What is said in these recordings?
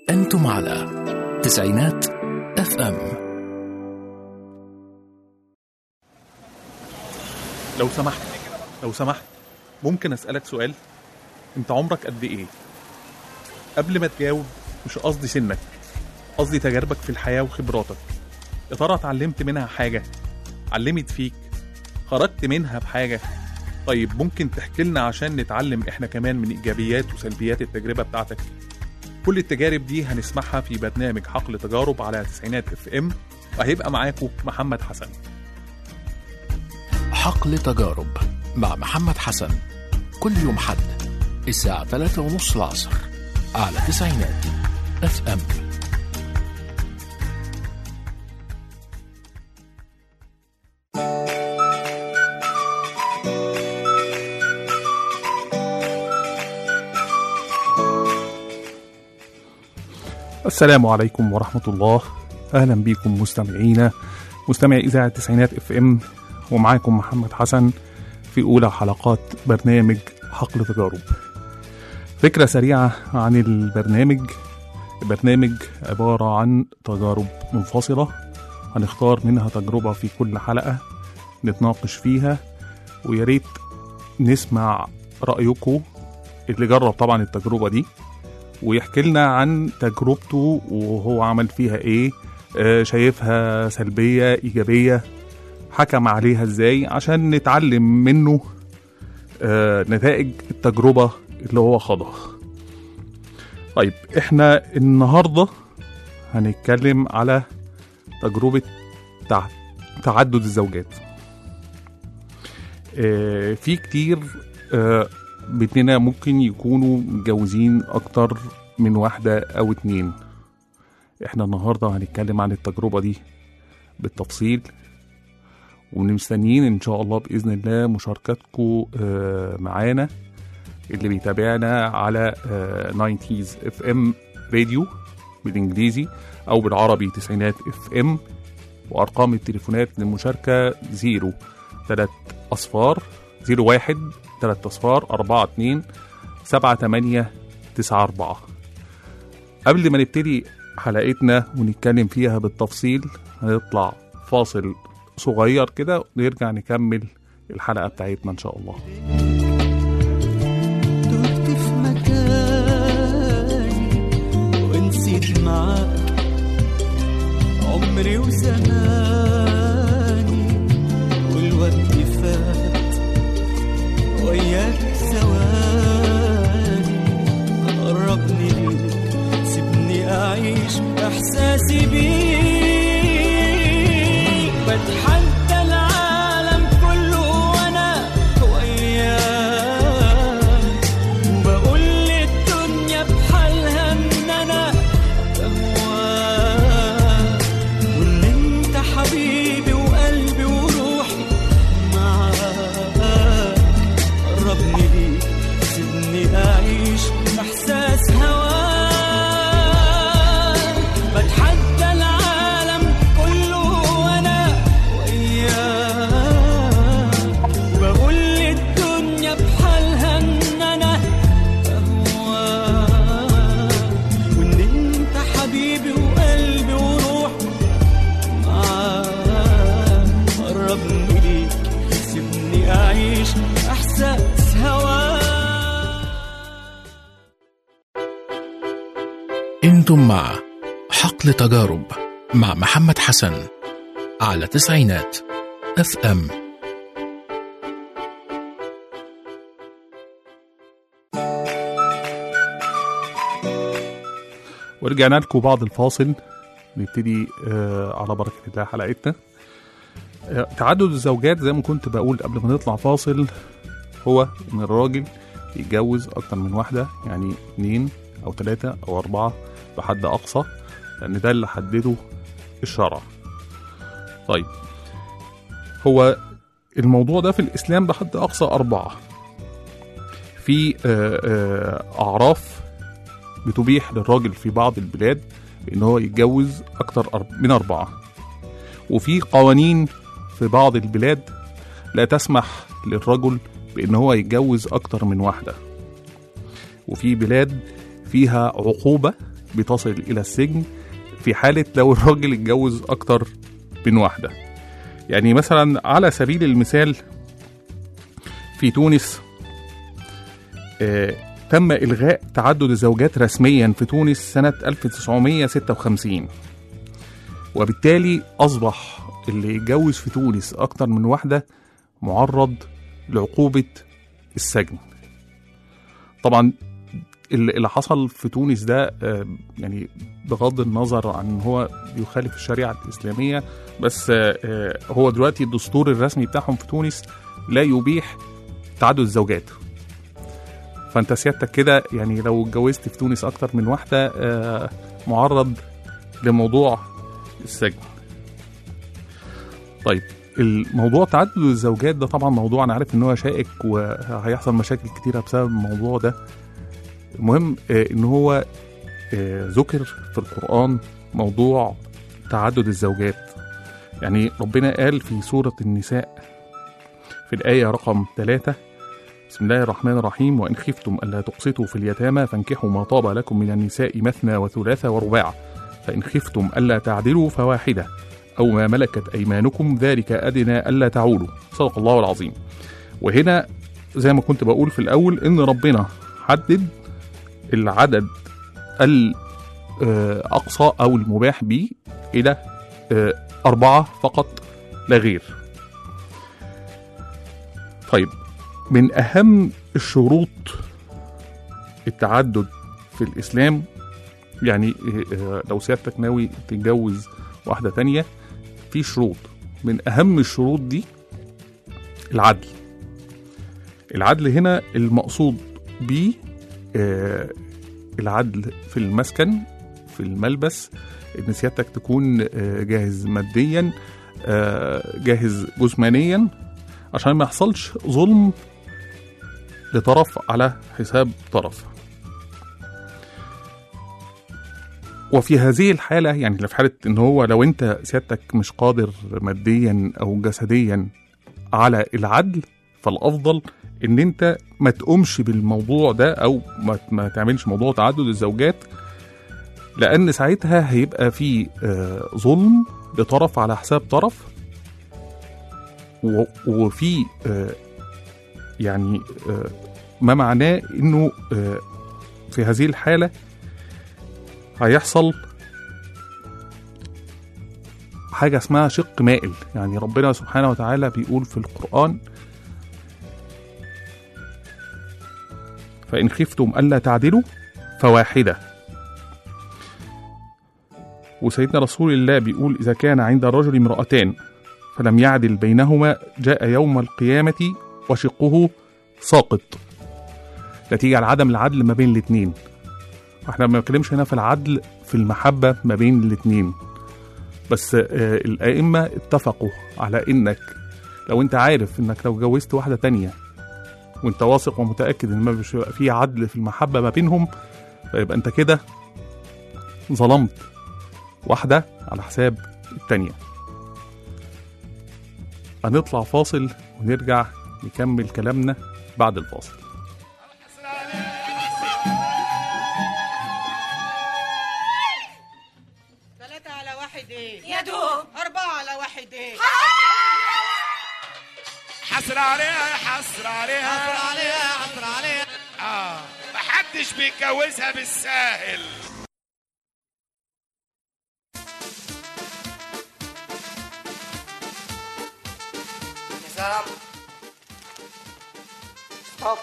أنتم على تسعينات اف ام لو سمحت لو سمحت ممكن أسألك سؤال أنت عمرك قد إيه؟ قبل ما تجاوب مش قصدي سنك قصدي تجاربك في الحياة وخبراتك يا ترى اتعلمت منها حاجة علمت فيك خرجت منها بحاجة طيب ممكن تحكي لنا عشان نتعلم احنا كمان من ايجابيات وسلبيات التجربة بتاعتك كل التجارب دي هنسمعها في برنامج حقل تجارب على تسعينات اف ام وهيبقى معاكم محمد حسن حقل تجارب مع محمد حسن كل يوم حد الساعة 3 ونص العصر على تسعينات اف ام السلام عليكم ورحمة الله أهلا بكم مستمعينا مستمعي إذاعة التسعينات اف ام ومعاكم محمد حسن في أولى حلقات برنامج حقل تجارب فكرة سريعة عن البرنامج البرنامج عبارة عن تجارب منفصلة هنختار منها تجربة في كل حلقة نتناقش فيها ويا ريت نسمع رأيكم اللي جرب طبعا التجربة دي ويحكي لنا عن تجربته وهو عمل فيها ايه آه، شايفها سلبية إيجابية حكم عليها ازاي عشان نتعلم منه آه، نتائج التجربة اللي هو خاضها طيب احنا النهاردة هنتكلم على تجربة تع- تعدد الزوجات آه، في كتير آه، بيتنا ممكن يكونوا متجوزين أكتر من واحدة أو اتنين احنا النهاردة هنتكلم عن التجربة دي بالتفصيل ومستنيين ان شاء الله باذن الله مشاركاتكم آه، معانا اللي بيتابعنا على آه، 90s اف ام راديو بالانجليزي او بالعربي تسعينات اف ام وارقام التليفونات للمشاركه 0 3 اصفار 01 3 اصفار 4 2 7 8 9 4 قبل ما نبتدي حلقتنا ونتكلم فيها بالتفصيل هنطلع فاصل صغير كده ونرجع نكمل الحلقة بتاعتنا إن شاء الله دقت في مكاني ونسيت معاك عمري وزماني والوقت فات وياك ثواني قربني ليك سيبني أعيش إحساسي بيك بتحدى العالم كله وأنا وياك وبقول للدنيا بحالها إن أنا بهواك وإن أنت حبيبي وقلبي وروحي معاك قربني ليك سيبني أعيش إحساس هواك بتحدى العالم كله وأنا وياك وبقول للدنيا بحالها إن أنا بهواك وإن أنت حبيبي وقلبي وروحي معاك قربني ليك سيبني أعيش إحساس هواك انتم مع حقل تجارب مع محمد حسن على تسعينات اف ام ورجعنا لكم بعد الفاصل نبتدي آه على بركة الله حلقتنا آه تعدد الزوجات زي ما كنت بقول قبل ما نطلع فاصل هو إن الراجل يتجوز أكتر من واحدة يعني اتنين أو تلاتة أو أربعة بحد أقصى لأن ده اللي حدده الشرع طيب هو الموضوع ده في الإسلام بحد أقصى أربعة في آه، آه، أعراف بتبيح للراجل في بعض البلاد ان هو يتجوز اكتر أرب- من اربعه وفي قوانين في بعض البلاد لا تسمح للرجل بان هو يتجوز اكتر من واحده وفي بلاد فيها عقوبه بتصل إلى السجن في حالة لو الراجل اتجوز أكتر من واحدة يعني مثلا على سبيل المثال في تونس آه تم إلغاء تعدد الزوجات رسميا في تونس سنة 1956 وبالتالي أصبح اللي يتجوز في تونس أكتر من واحدة معرض لعقوبة السجن طبعا اللي اللي حصل في تونس ده آه، يعني بغض النظر عن ان هو يخالف الشريعه الاسلاميه بس آه، آه، هو دلوقتي الدستور الرسمي بتاعهم في تونس لا يبيح تعدد الزوجات فانت سيادتك كده يعني لو اتجوزت في تونس اكتر من واحده آه، معرض لموضوع السجن طيب الموضوع تعدد الزوجات ده طبعا موضوع انا عارف ان هو شائك وهيحصل مشاكل كتيره بسبب الموضوع ده المهم آه، ان هو آه، ذكر في القرآن موضوع تعدد الزوجات يعني ربنا قال في سورة النساء في الآية رقم ثلاثة بسم الله الرحمن الرحيم وإن خفتم ألا تقسطوا في اليتامى فانكحوا ما طاب لكم من النساء مثنى وثلاث ورباع فإن خفتم ألا تعدلوا فواحدة أو ما ملكت أيمانكم ذلك أدنى ألا تعولوا صدق الله العظيم وهنا زي ما كنت بقول في الأول إن ربنا حدد العدد الأقصى أو المباح به إلى آه، أربعة فقط لا غير طيب من أهم الشروط التعدد في الإسلام يعني آه، آه، لو سيادتك ناوي تتجوز واحدة تانية في شروط من أهم الشروط دي العدل العدل هنا المقصود بيه آه، العدل في المسكن في الملبس ان سيادتك تكون آه، جاهز ماديا آه، جاهز جسمانيا عشان ما يحصلش ظلم لطرف على حساب طرف وفي هذه الحالة يعني في حالة ان هو لو انت سيادتك مش قادر ماديا او جسديا على العدل فالافضل ان انت ما تقومش بالموضوع ده او ما, ما تعملش موضوع تعدد الزوجات لان ساعتها هيبقى في آه، ظلم لطرف على حساب طرف و- وفي آه، يعني آه، ما معناه انه آه، في هذه الحاله هيحصل حاجه اسمها شق مائل يعني ربنا سبحانه وتعالى بيقول في القران فإن خفتم ألا تعدلوا فواحدة وسيدنا رسول الله بيقول إذا كان عند الرجل امرأتان فلم يعدل بينهما جاء يوم القيامة وشقه ساقط نتيجة على عدم العدل ما بين الاتنين احنا ما بنتكلمش هنا في العدل في المحبة ما بين الاتنين بس آه الأئمة اتفقوا على إنك لو أنت عارف إنك لو جوزت واحدة تانية وانت واثق ومتاكد ان ما مش هيبقى في عدل في المحبه ما بينهم فيبقى انت كده ظلمت واحده على حساب التانيه هنطلع فاصل ونرجع نكمل كلامنا بعد الفاصل ثلاثة على واحد ايه؟ يا دوب أربعة على واحد ايه؟ حصر عليها حصر عليها حصر عليها حصر عليها اه محدش بيتجوزها بالساهل نظام ستوب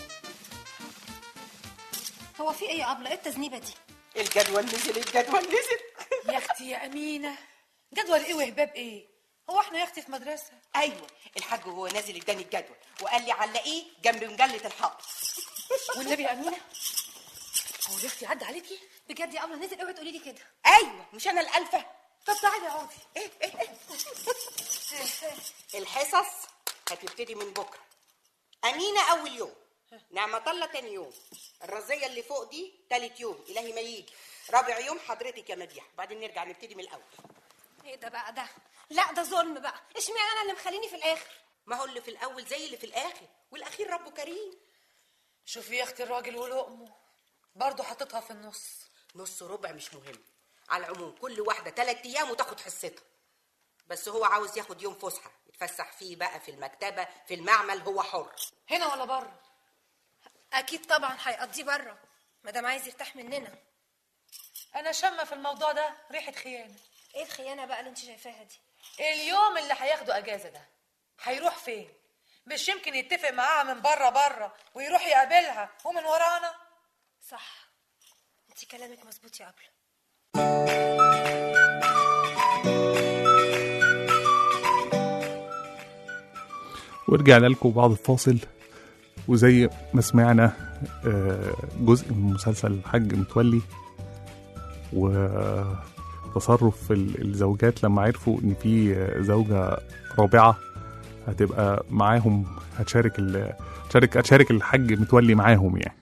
هو في ايه يا ابله ايه التذنيبه دي الجدول نزل الجدول نزل يا اختي يا امينه جدول ايه وهباب ايه هو احنا يا اختي في مدرسه ايوه الحاج وهو نازل اداني الجدول وقال لي علقيه جنب مجله الحائط والنبي يا امينه هو يا اختي عدى عليكي بجد يا ابله نزل اوعي تقولي لي كده ايوه مش انا الالفه طب تعالي اقعدي إيه إيه إيه. الحصص هتبتدي من بكره امينه اول يوم نعمة الله تاني يوم الرزية اللي فوق دي تالت يوم إلهي ما يجي رابع يوم حضرتك يا مديحة بعدين نرجع نبتدي من الأول ايه ده بقى ده لا ده ظلم بقى اشمعنى انا اللي مخليني في الاخر ما هو اللي في الأول زي اللي في الآخر والأخير ربه كريم شوفي يا اختي الراجل ولقمه برضه حاططها في النص نص ربع مش مهم على العموم كل واحده ثلاث ايام وتاخد حصتها بس هو عاوز ياخد يوم فسحه يتفسح فيه بقى في المكتبه في المعمل هو حر هنا ولا بره اكيد طبعا هيقضيه بره ما دام عايز يرتاح مننا انا شامه في الموضوع ده ريحه خيانه ايه الخيانه بقى اللي انت شايفاها دي اليوم اللي هياخدوا اجازه ده هيروح فين مش يمكن يتفق معاها من بره بره ويروح يقابلها ومن ورانا صح انت كلامك مظبوط يا قبل ورجعنا لكم بعد الفاصل وزي ما سمعنا آه، جزء من مسلسل الحاج متولي وتصرف ال- الزوجات لما عرفوا ان في آه، زوجة رابعة هتبقى معاهم هتشارك ال- هتشارك هتشارك الحاج متولي معاهم يعني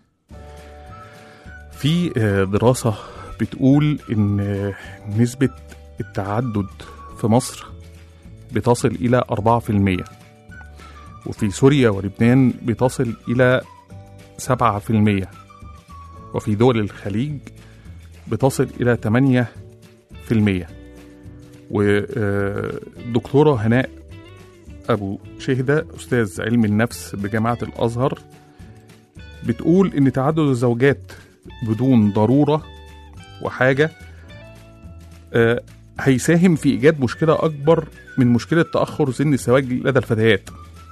في آه، دراسة بتقول ان آه، نسبة التعدد في مصر بتصل إلى 4% وفي سوريا ولبنان بتصل إلى 7% وفي دول الخليج بتصل إلى 8% والدكتورة هناء أبو شهدة أستاذ علم النفس بجامعة الأزهر بتقول إن تعدد الزوجات بدون ضرورة وحاجة آه، هيساهم في إيجاد مشكلة أكبر من مشكلة تأخر سن الزواج لدى الفتيات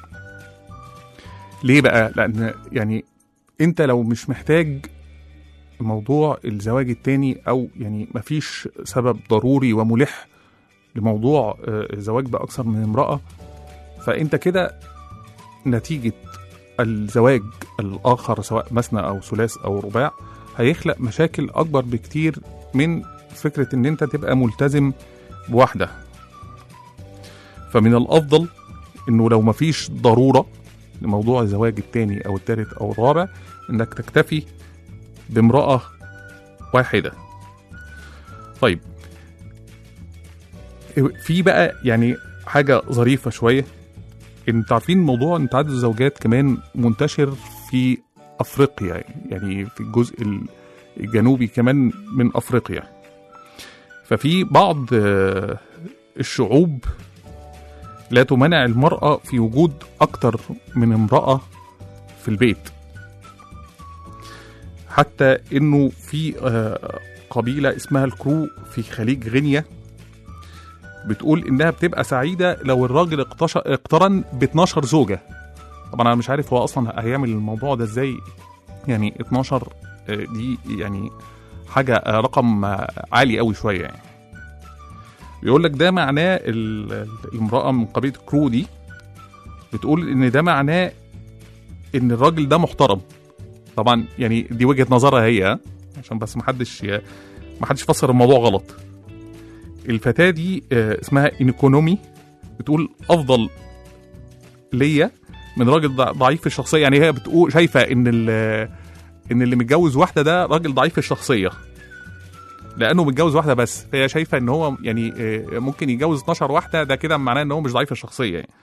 ليه بقى؟ لأن يعني أنت لو مش محتاج موضوع الزواج التاني أو يعني مفيش سبب ضروري وملح لموضوع آه، الزواج بأكثر من امرأة فأنت كده نتيجة الزواج الآخر سواء مثنى أو ثلاث أو رباع هيخلق مشاكل أكبر بكتير من فكرة إن أنت تبقى ملتزم بواحدة فمن الأفضل إنه لو مفيش ضرورة لموضوع الزواج التاني أو التالت أو الرابع إنك تكتفي بامرأة واحدة طيب في بقى يعني حاجة ظريفة شوية انتوا عارفين موضوع ان تعدد الزوجات كمان منتشر في افريقيا يعني في الجزء الجنوبي كمان من افريقيا ففي بعض آه، الشعوب لا تمنع المرأة في وجود أكتر من امرأة في البيت حتى إنه في آه، قبيلة اسمها الكرو في خليج غينيا بتقول إنها بتبقى سعيدة لو الراجل اقتش- اقترن ب 12 زوجة طبعا أنا مش عارف هو أصلا هيعمل الموضوع ده إزاي يعني 12 آه، دي يعني حاجة آه، رقم آه، عالي قوي شوية يعني بيقول لك ده معناه ال- ال- الامرأة من قبيلة كرو دي بتقول إن ده معناه إن الراجل ده محترم طبعا يعني دي وجهة نظرها هي ها؟ عشان بس محدش ي- محدش يفسر الموضوع غلط الفتاة دي آه، اسمها انيكونومي بتقول أفضل ليا من راجل ضع- ضعيف الشخصية يعني هي بتقول شايفة إن ال- إن اللي متجوز واحدة ده راجل ضعيف الشخصية لانه متجوز واحده بس فهي شايفه ان هو يعني آه، ممكن يتجوز 12 واحده ده كده معناه ان هو مش ضعيف الشخصيه يعني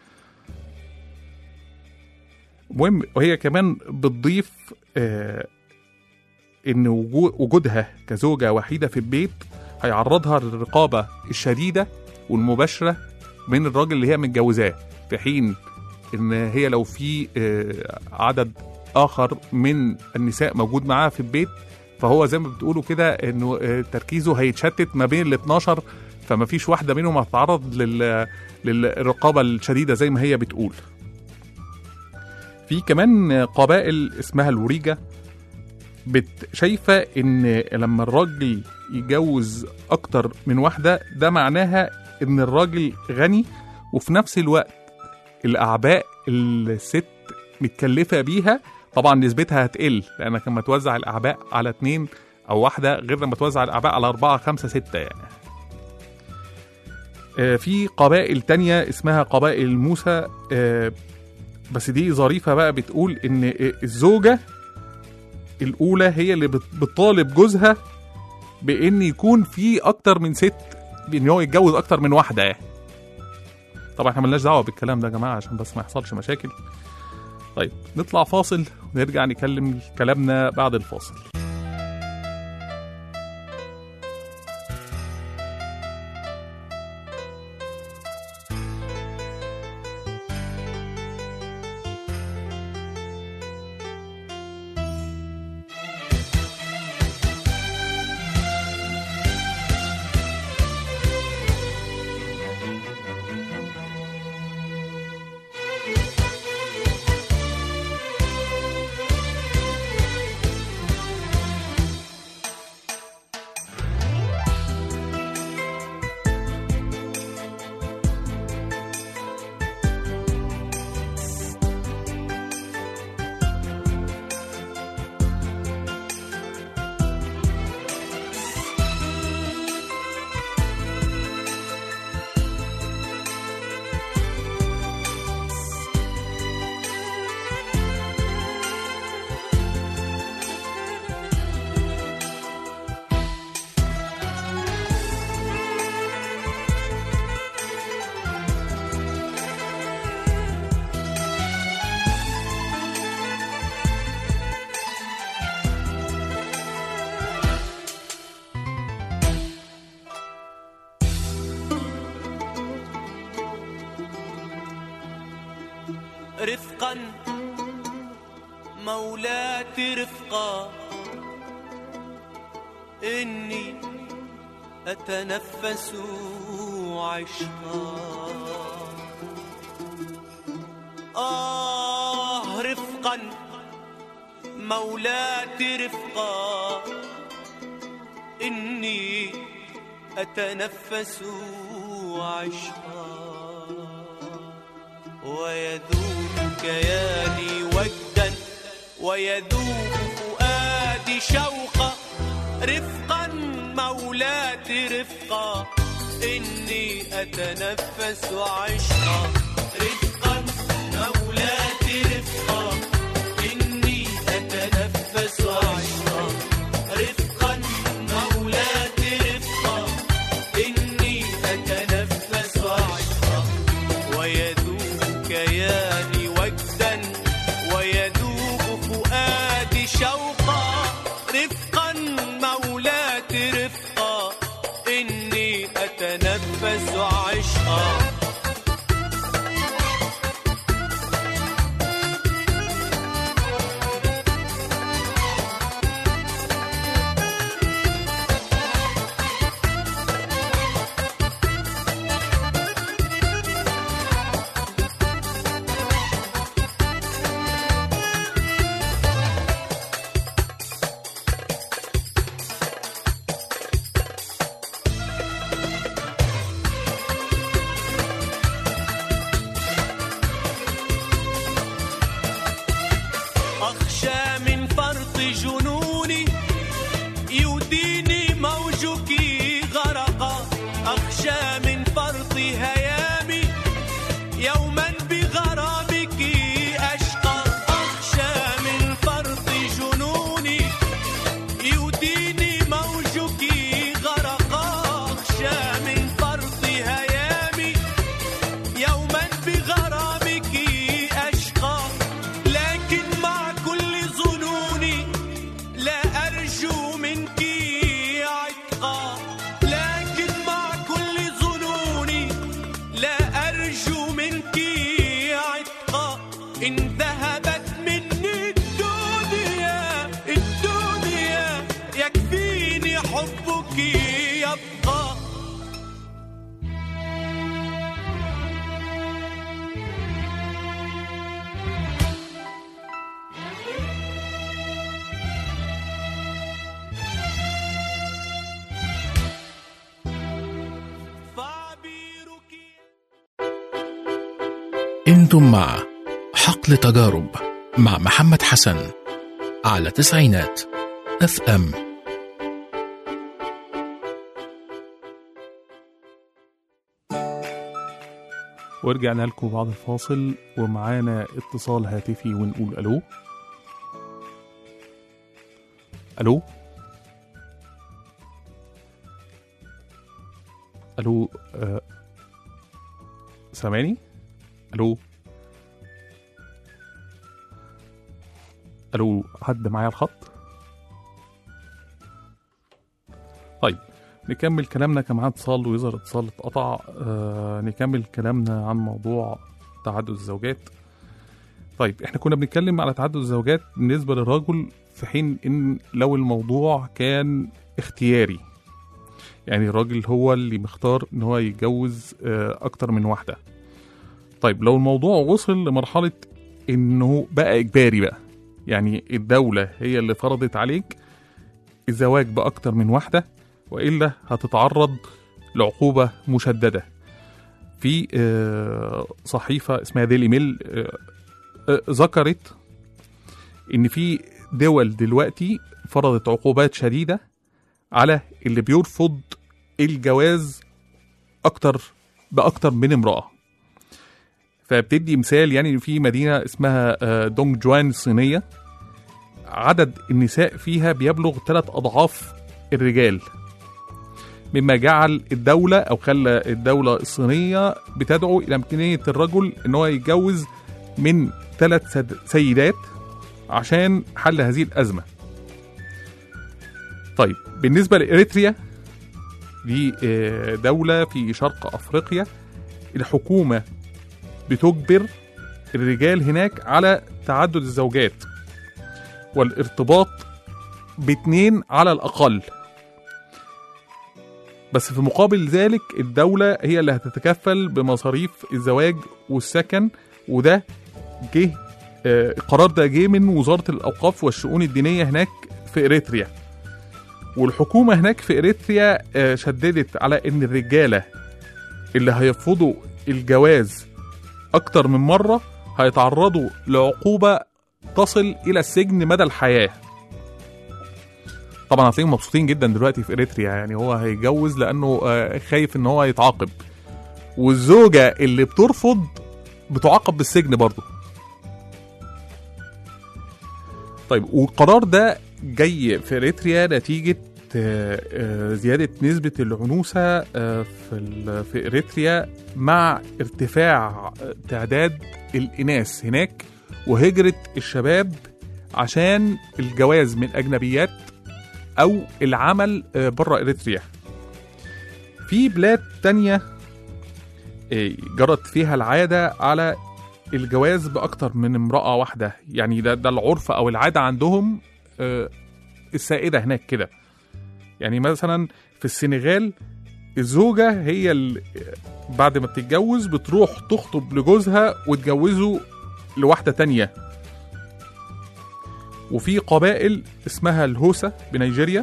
المهم وهي كمان بتضيف آه، ان وجو- وجودها كزوجه وحيده في البيت هيعرضها للرقابه الشديده والمباشره من الراجل اللي هي متجوزاه في حين ان هي لو في آه، عدد اخر من النساء موجود معاها في البيت فهو زي ما بتقولوا كده انه آه، تركيزه هيتشتت ما بين ال 12 فما فيش واحده منهم هتتعرض لل للرقابه الشديده زي ما هي بتقول. في كمان قبائل اسمها الوريجا بت شايفه ان لما الراجل يتجوز اكتر من واحده ده معناها ان الراجل غني وفي نفس الوقت الاعباء الست متكلفه بيها طبعا نسبتها هتقل لانك لما توزع الاعباء على اتنين او واحده غير لما توزع الاعباء على اربعه خمسه سته يعني. آه، في قبائل تانية اسمها قبائل موسى آه، بس دي ظريفة بقى بتقول إن آه، الزوجة الأولى هي اللي بت- بتطالب جوزها بإن يكون في أكتر من ست بإن هو يتجوز أكتر من واحدة يعني. طبعا احنا ملناش دعوة بالكلام ده يا جماعة عشان بس ما يحصلش مشاكل. طيب نطلع فاصل ونرجع نكلم كلامنا بعد الفاصل رفقا مولاتي رفقا إني أتنفس عشقا آه رفقا مولاتي رفقا إني أتنفس عشقا ويذوب كياني وجدا ويذوب فؤادي شوقا رفقا مولاتي رفقا إني أتنفس عشقا رفقا مولاتي رفقا إني أتنفس عشقا رفقا مولاتي رفقا إني أتنفس عشقا ويذوب كياني وجدا ويذوب فؤادي شوقا رفقا مولاتي رفقا إني أتنفس عشقا أخشى من فرط جنوني يوديني موجك غرقا أخشى من فرط هيامي يوما بغرامك أشقى أخشى من فرط جنوني يوديني موجك غرقا أخشى من فرط هيامي يوما بغرامك أشقى لكن مع كل ظنوني لا أرجو منك عتقا لكن مع كل ظنوني لا أرجو منك عتقا إن ذهبت مني الدنيا الدنيا يكفيني حبك يبقى فعبيرك انتم مع حقل تجارب مع محمد حسن على تسعينات اف ام ورجعنا لكم بعد الفاصل ومعانا اتصال هاتفي ونقول الو الو الو آه. سامعني الو الو حد معايا الخط طيب نكمل كلامنا كان معانا اتصال ويظهر اتصال اتقطع آه نكمل كلامنا عن موضوع تعدد الزوجات طيب احنا كنا بنتكلم على تعدد الزوجات بالنسبة للرجل في حين ان لو الموضوع كان اختياري يعني الراجل هو اللي مختار ان هو يتجوز آه اكتر من واحدة طيب لو الموضوع وصل لمرحلة انه بقى اجباري بقى يعني الدولة هي اللي فرضت عليك الزواج بأكتر من واحدة وإلا هتتعرض لعقوبة مشددة في آه، صحيفة اسمها ديلي ميل آه، آه، ذكرت إن في دول دلوقتي فرضت عقوبات شديدة على اللي بيرفض الجواز أكتر بأكتر من امرأة فبتدي مثال يعني إن في مدينة اسمها آه، دونج جوان الصينية عدد النساء فيها بيبلغ ثلاث أضعاف الرجال مما جعل الدولة أو خلى الدولة الصينية بتدعو إلى إمكانية الرجل إن هو يتجوز من ثلاث سد- سيدات عشان حل هذه الأزمة. طيب بالنسبة لإريتريا دي آه، دولة في شرق أفريقيا الحكومة بتجبر الرجال هناك على تعدد الزوجات والارتباط باتنين على الأقل بس في مقابل ذلك الدولة هي اللي هتتكفل بمصاريف الزواج والسكن وده جه آه، القرار ده جه من وزارة الأوقاف والشؤون الدينية هناك في إريتريا والحكومة هناك في إريتريا آه، شددت على إن الرجالة اللي هيرفضوا الجواز أكتر من مرة هيتعرضوا لعقوبة تصل إلى السجن مدى الحياة طبعا هتلاقيهم مبسوطين جدا دلوقتي في إريتريا يعني هو هيتجوز لأنه آه، خايف إن هو يتعاقب والزوجة اللي بترفض بتعاقب بالسجن برضه طيب والقرار ده جاي في اريتريا نتيجه آه، آه، زياده نسبه العنوسه آه، في ال- في اريتريا مع ارتفاع آه، تعداد الاناث هناك وهجره الشباب عشان الجواز من اجنبيات او العمل آه، بره اريتريا في بلاد تانية آه، جرت فيها العاده على الجواز باكتر من امراه واحده يعني ده ده العرف او العاده عندهم آه، السائده هناك كده يعني مثلا في السنغال الزوجه هي ال- بعد ما بتتجوز بتروح تخطب لجوزها وتجوزه لواحده تانية وفي قبائل اسمها الهوسة بنيجيريا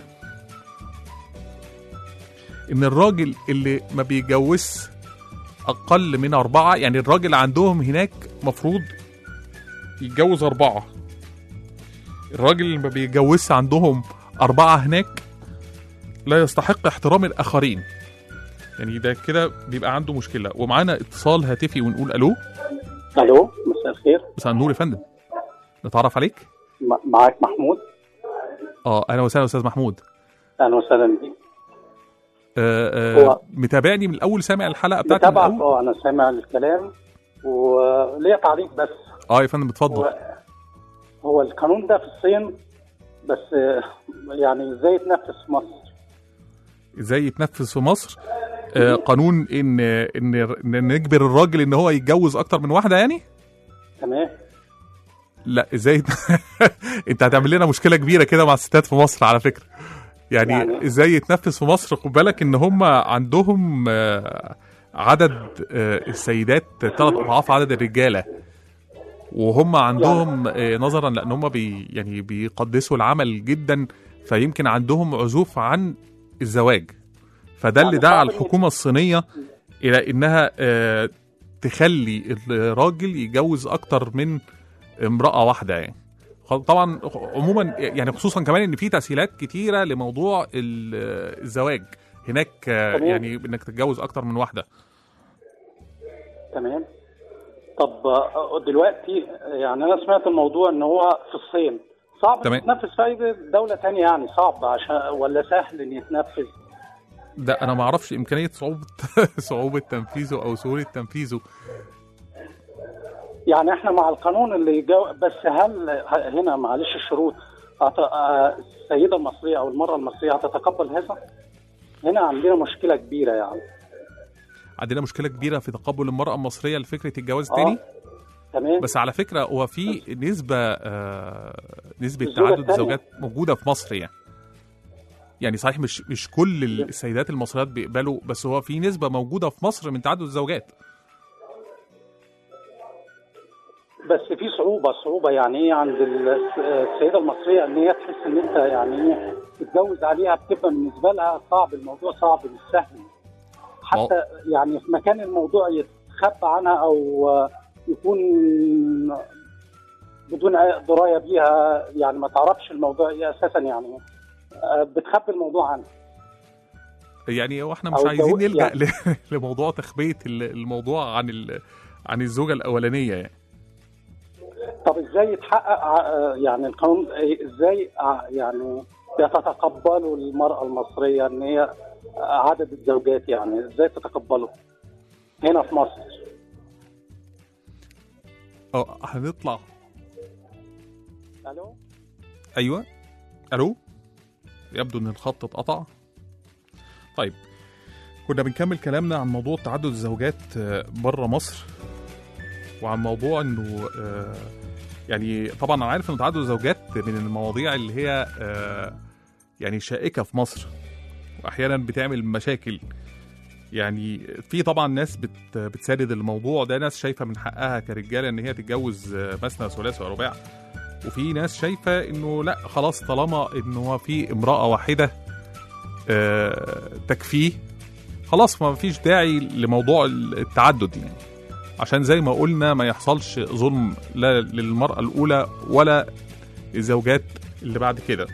ان الراجل اللي ما بيتجوزش اقل من اربعه يعني الراجل عندهم هناك مفروض يتجوز اربعه الراجل اللي ما بيتجوزش عندهم اربعه هناك لا يستحق احترام الاخرين يعني ده كده بيبقى عنده مشكله ومعانا اتصال هاتفي ونقول الو الو مساء الخير مساء النور يا فندم نتعرف عليك م- معاك محمود اه اهلا وسهلا استاذ محمود اهلا وسهلا بيك آه آه هو- متابعني من الاول سامع الحلقه بتاعتي من متابعك الاول اه انا سامع الكلام وليا تعليق بس اه يا فندم اتفضل هو, هو القانون ده في الصين بس آه، يعني ازاي يتنفذ في مصر ازاي يتنفذ في مصر آه قانون ان ان ان نجبر الراجل ان هو يتجوز اكتر من واحده يعني تمام لا ازاي انت هتعمل لنا مشكله كبيره كده مع الستات في مصر على فكره يعني, يعني يعني- ازاي يتنفذ في مصر خد بالك ان هم عندهم آه، عدد آه، السيدات ثلاث اضعاف عدد الرجاله وهم عندهم آه، نظرا لان هم بي يعني بيقدسوا العمل جدا فيمكن عندهم عزوف عن الزواج فده اللي يعني دعا صعب إن- الحكومه الصينيه الى انها آه، تخلي الراجل يتجوز اكتر من امراه واحده يعني خ- طبعا عموما يعني خصوصا كمان ان في تسهيلات كتيره لموضوع ال- الزواج هناك آه، تمام. يعني انك تتجوز اكتر من واحده تمام طب آه، دلوقتي يعني انا سمعت الموضوع ان هو في الصين صعب تمام. ان يتنفذ في اي دوله تانية يعني صعب عشان ولا سهل ان يتنفذ ده انا ما اعرفش امكانيه صعوبه صعوبه تنفيذه او سهوله تنفيذه يعني احنا مع القانون اللي جو... بس هل ه- هنا معلش الشروط هت... آه، السيده المصريه او المراه المصريه هتتقبل هذا؟ هنا عندنا مشكله كبيره يعني عندنا مشكله كبيره في تقبل المراه المصريه لفكره الجواز اه تاني تمام بس على فكره هو في نسبه آه نسبه الزوجة تعدد التانية. الزوجات موجوده في مصر يعني يعني صحيح مش مش كل السيدات المصريات بيقبلوا بس هو في نسبه موجوده في مصر من تعدد الزوجات بس في صعوبه صعوبه يعني ايه عند ال- السيده المصريه ان هي تحس ان انت يعني ايه تتجوز عليها بتبقى بالنسبه لها صعب الموضوع صعب مش سهل حتى يعني في مكان الموضوع يتخبى عنها او آه، يكون بدون أي درايه بيها يعني ما تعرفش الموضوع ايه اساسا يعني آه، بتخبي الموضوع عنها يعني هو احنا مش أو عايزين الجو- نلجا يعني- ل- لموضوع تخبيه ال- الموضوع عن ال- عن الزوجه الاولانيه يعني طب ازاي يتحقق ع- يعني القانون ازاي ع- يعني يتتقبلوا المرأة المصرية ان هي عدد الزوجات يعني ازاي تتقبله هنا في مصر اه هنطلع الو ايوه الو يبدو ان الخط اتقطع طيب كنا بنكمل كلامنا عن موضوع تعدد الزوجات بره مصر وعن موضوع انه آه، يعني طبعا انا عارف ان تعدد الزوجات من المواضيع اللي هي آه، يعني شائكه في مصر واحيانا بتعمل مشاكل يعني في طبعا ناس بت بتساند الموضوع ده ناس شايفه من حقها كرجاله ان هي تتجوز آه، مثنى ثلاث ورباع وفي ناس شايفه انه لا خلاص طالما انه هو في امراه واحده آه، تكفيه خلاص ما فيش داعي لموضوع التعدد يعني عشان زي ما قلنا ما يحصلش ظلم لا للمرأة الأولى ولا الزوجات اللي بعد كده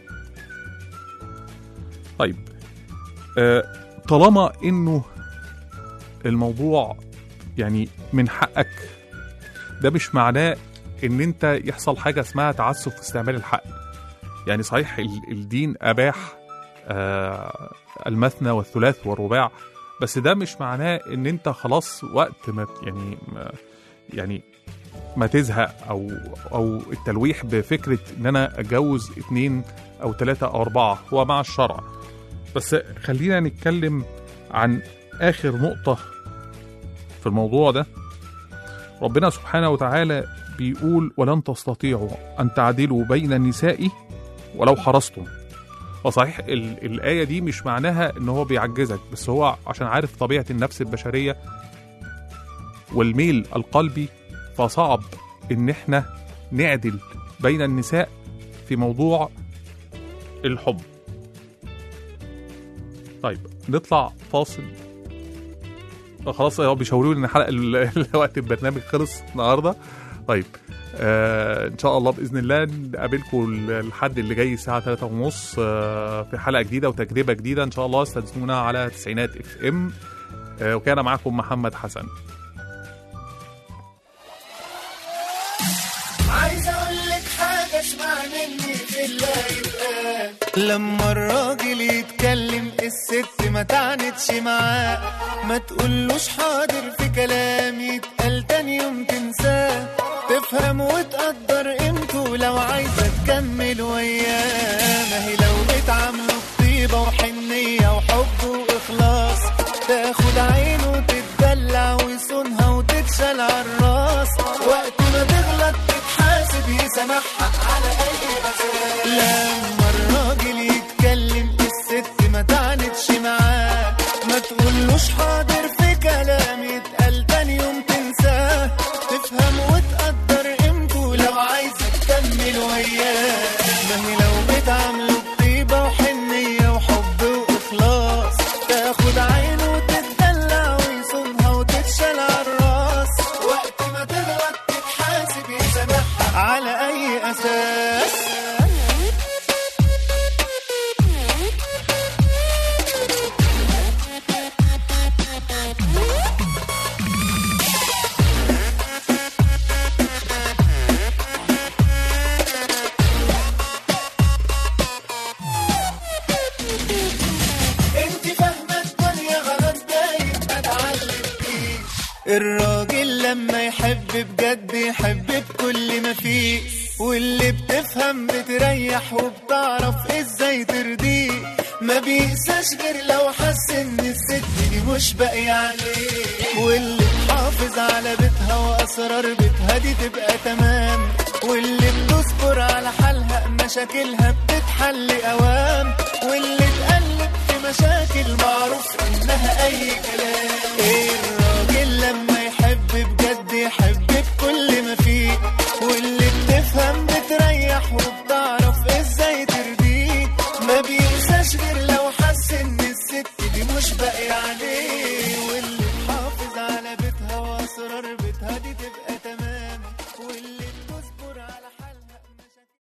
طيب آه، طالما انه الموضوع يعني من حقك ده مش معناه ان انت يحصل حاجة اسمها تعسف في استعمال الحق يعني صحيح ال- الدين اباح آه، المثنى والثلاث والرباع بس ده مش معناه ان انت خلاص وقت ما يعني ما يعني ما تزهق او او التلويح بفكره ان انا اتجوز اتنين او ثلاثه او اربعه هو مع الشرع بس خلينا نتكلم عن اخر نقطه في الموضوع ده ربنا سبحانه وتعالى بيقول ولن تستطيعوا ان تعدلوا بين النساء ولو حرصتم وصحيح ال- الآية دي مش معناها إن هو بيعجزك بس هو عشان عارف طبيعة النفس البشرية والميل القلبي فصعب إن إحنا نعدل بين النساء في موضوع الحب طيب نطلع فاصل آه، خلاص هو بيشاوروا لي ان حلقه ال- وقت البرنامج خلص النهارده طيب آه ان شاء الله باذن الله نقابلكم الحد اللي جاي الساعه 3 ونص آه في حلقه جديده وتجربه جديده ان شاء الله استنونا على تسعينات اف ام آه وكان معكم محمد حسن عايز اقول لك حاجه اسمع مني في الله يبقى لما الراجل يتكلم الست ما تعنتش معاه ما تقولوش حاضر في كلام يتقال تاني يوم تنساه تفهم وتقدر قيمته لو عايزه تكمل وياه ما هي لو بتعامله بطيبه وحنيه وحب واخلاص تاخد عينه وتتدلع ويصونها وتتشال عالراس وقت ما تغلط تتحاسب يسامحها على اي اساس لما الراجل يتكلم الست ما تعنتش معاه ما تقولوش حاضر في كلام يتقال تاني يوم تنساه تفهم وتقدر قيمته لو عايزه تكمل وياه ما هي لو بتعامله بطيبه وحنيه وحب واخلاص تاخد عينه وتتدلع ويصونها وتتشال عالراس وقت ما تغلط تتحاسب يسامحها على اي اساس انت فاهمه الدنيا غلط دايما ما تعلمكيش الراجل لما يحب بجد يحب بكل ما فيه واللي بتفهم بتريح وبتعرف ازاي ترضيه ما بيقساش غير لو حس ان الست دي مش باقية عليه واللي تحافظ على بيتها واسرار بيتها دي تبقى تمام واللي بتصبر على حالها مشاكلها بتتحل اوام واللي تقلب في مشاكل معروف انها اي كلام الراجل لما